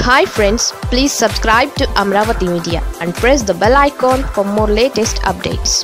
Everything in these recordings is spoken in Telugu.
hi friends please subscribe to Amaravati media and press the bell icon for more latest updates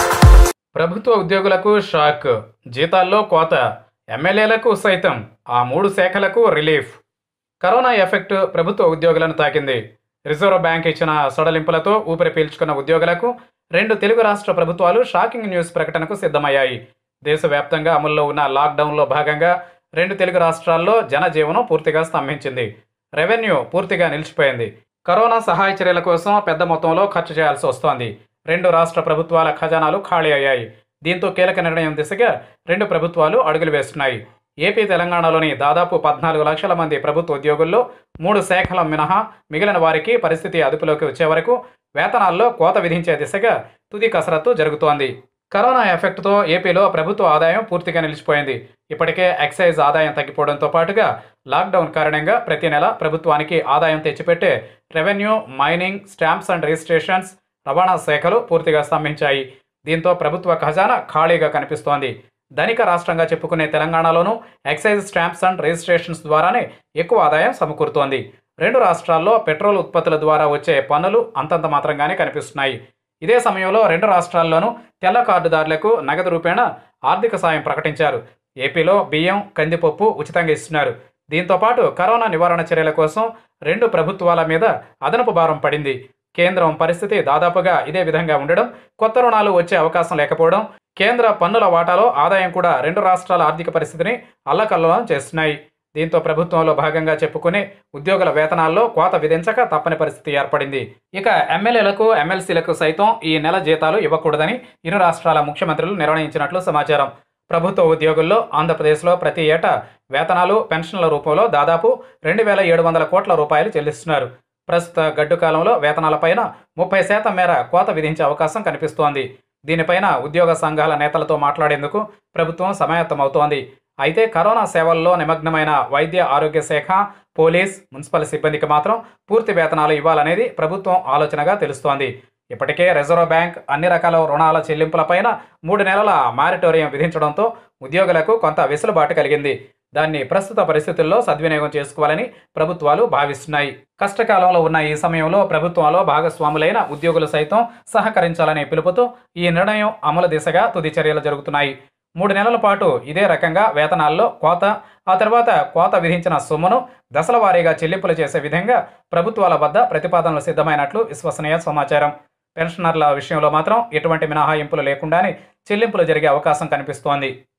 ప్రభుత్వ ఉద్యోగులకు షాక్ జీతాల్లో కోత ఎమ్మెల్యేలకు సైతం ఆ మూడు శాఖలకు రిలీఫ్ కరోనా ఎఫెక్ట్ ప్రభుత్వ ఉద్యోగులను తాకింది రిజర్వ్ బ్యాంక్ ఇచ్చిన సడలింపులతో ఊపిరి పీల్చుకున్న ఉద్యోగులకు రెండు తెలుగు రాష్ట్ర ప్రభుత్వాలు షాకింగ్ న్యూస్ ప్రకటనకు సిద్ధమయ్యాయి దేశవ్యాప్తంగా అమల్లో ఉన్న లాక్డౌన్లో భాగంగా రెండు తెలుగు రాష్ట్రాల్లో జనజీవనం పూర్తిగా స్తంభించింది రెవెన్యూ పూర్తిగా నిలిచిపోయింది కరోనా సహాయ చర్యల కోసం పెద్ద మొత్తంలో ఖర్చు చేయాల్సి వస్తోంది రెండు రాష్ట్ర ప్రభుత్వాల ఖజానాలు ఖాళీ అయ్యాయి దీంతో కీలక నిర్ణయం దిశగా రెండు ప్రభుత్వాలు అడుగులు వేస్తున్నాయి ఏపీ తెలంగాణలోని దాదాపు పద్నాలుగు లక్షల మంది ప్రభుత్వ ఉద్యోగుల్లో మూడు శాఖల మినహా మిగిలిన వారికి పరిస్థితి అదుపులోకి వచ్చే వరకు వేతనాల్లో కోత విధించే దిశగా తుది కసరత్తు జరుగుతోంది కరోనా ఎఫెక్ట్తో ఏపీలో ప్రభుత్వ ఆదాయం పూర్తిగా నిలిచిపోయింది ఇప్పటికే ఎక్సైజ్ ఆదాయం తగ్గిపోవడంతో పాటుగా లాక్డౌన్ కారణంగా ప్రతి నెల ప్రభుత్వానికి ఆదాయం తెచ్చిపెట్టే revenue mining stamps and registrations రవాణా శాఖలు పూర్తిగా స్తంభించాయి దీంతో ప్రభుత్వ ఖజానా ఖాళీగా కనిపిస్తోంది ధనిక రాష్ట్రంగా చెప్పుకునే తెలంగాణలోనూ ఎక్సైజ్ స్టాంప్స్ అండ్ రిజిస్ట్రేషన్స్ ద్వారానే ఎక్కువ ఆదాయం సమకూరుతోంది రెండు రాష్ట్రాల్లో పెట్రోల్ ఉత్పత్తుల ద్వారా వచ్చే పన్నులు అంతంత మాత్రంగానే కనిపిస్తున్నాయి ఇదే సమయంలో రెండు రాష్ట్రాల్లోనూ తెల్ల కార్డుదారులకు నగదు రూపేణ ఆర్థిక సాయం ప్రకటించారు ఏపీలో బియ్యం కందిపప్పు ఉచితంగా ఇస్తున్నారు దీంతో పాటు కరోనా నివారణ చర్యల కోసం రెండు ప్రభుత్వాల మీద అదనపు భారం పడింది కేంద్రం పరిస్థితి దాదాపుగా ఇదే విధంగా ఉండడం కొత్త రుణాలు వచ్చే అవకాశం లేకపోవడం కేంద్ర పన్నుల వాటాలో ఆదాయం కూడా రెండు రాష్ట్రాల ఆర్థిక పరిస్థితిని అల్లకల్లోలం చేస్తున్నాయి దీంతో ప్రభుత్వంలో భాగంగా చెప్పుకునే ఉద్యోగుల వేతనాల్లో కోత విధించక తప్పని పరిస్థితి ఏర్పడింది ఇక ఎమ్మెల్యేలకు ఎమ్మెల్సీలకు సైతం ఈ నెల జీతాలు ఇవ్వకూడదని ఇరు రాష్ట్రాల ముఖ్యమంత్రులు నిర్ణయించినట్లు సమాచారం ప్రభుత్వ ఉద్యోగుల్లో ఆంధ్రప్రదేశ్లో ప్రతి ఏటా వేతనాలు పెన్షన్ల రూపంలో దాదాపు రెండు వేల ఏడు వందల కోట్ల రూపాయలు చెల్లిస్తున్నారు ప్రస్తుత గడ్డు కాలంలో వేతనాలపైన ముప్పై శాతం మేర కోత విధించే అవకాశం కనిపిస్తోంది దీనిపైన ఉద్యోగ సంఘాల నేతలతో మాట్లాడేందుకు ప్రభుత్వం సమాయత్తమవుతోంది అయితే కరోనా సేవల్లో నిమగ్నమైన వైద్య ఆరోగ్య శాఖ పోలీస్ మున్సిపల్ సిబ్బందికి మాత్రం పూర్తి వేతనాలు ఇవ్వాలనేది ప్రభుత్వం ఆలోచనగా తెలుస్తోంది ఇప్పటికే రిజర్వ్ బ్యాంక్ అన్ని రకాల రుణాల చెల్లింపులపైన మూడు నెలల మారిటోరియం విధించడంతో ఉద్యోగులకు కొంత వెసులుబాటు కలిగింది దాన్ని ప్రస్తుత పరిస్థితుల్లో సద్వినియోగం చేసుకోవాలని ప్రభుత్వాలు భావిస్తున్నాయి కష్టకాలంలో ఉన్న ఈ సమయంలో ప్రభుత్వంలో భాగస్వాములైన ఉద్యోగులు సైతం సహకరించాలనే పిలుపుతో ఈ నిర్ణయం అమలు దిశగా తుది చర్యలు జరుగుతున్నాయి మూడు నెలల పాటు ఇదే రకంగా వేతనాల్లో కోత ఆ తర్వాత కోత విధించిన సొమ్మును దశల వారీగా చెల్లింపులు చేసే విధంగా ప్రభుత్వాల వద్ద ప్రతిపాదనలు సిద్ధమైనట్లు విశ్వసనీయ సమాచారం పెన్షనర్ల విషయంలో మాత్రం ఎటువంటి మినహాయింపులు లేకుండానే చెల్లింపులు జరిగే అవకాశం కనిపిస్తోంది